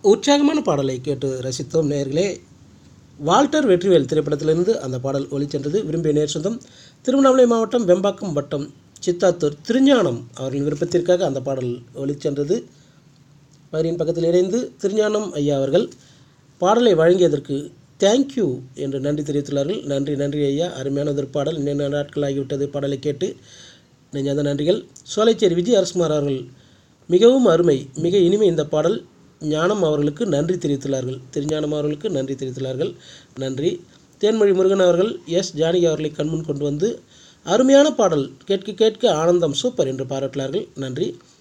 உற்சாகமான பாடலை கேட்டு ரசித்தோம் நேயர்களே வால்டர் வெற்றிவேல் திரைப்படத்திலிருந்து அந்த பாடல் ஒளிச்சென்றது விரும்பிய நேர் சொந்தம் திருவண்ணாமலை மாவட்டம் வெம்பாக்கம் வட்டம் சித்தாத்தூர் திருஞானம் அவர்களின் விருப்பத்திற்காக அந்த பாடல் ஒளிச்சென்றது வரியின் பக்கத்தில் இணைந்து திருஞானம் ஐயா அவர்கள் பாடலை வழங்கியதற்கு தேங்க்யூ என்று நன்றி தெரிவித்துள்ளார்கள் நன்றி நன்றி ஐயா அருமையான ஒரு பாடல் இன்னும் நாட்கள் ஆகிவிட்டது பாடலை கேட்டு நெஞ்சாத நன்றிகள் சோலைச்சேரி விஜய் அரசுமார் அவர்கள் மிகவும் அருமை மிக இனிமை இந்த பாடல் ஞானம் அவர்களுக்கு நன்றி தெரிவித்துள்ளார்கள் திருஞானம் அவர்களுக்கு நன்றி தெரிவித்துள்ளார்கள் நன்றி தேன்மொழி முருகன் அவர்கள் எஸ் ஜானகி அவர்களை கண்முன் கொண்டு வந்து அருமையான பாடல் கேட்க கேட்க ஆனந்தம் சூப்பர் என்று பாராட்டினார்கள் நன்றி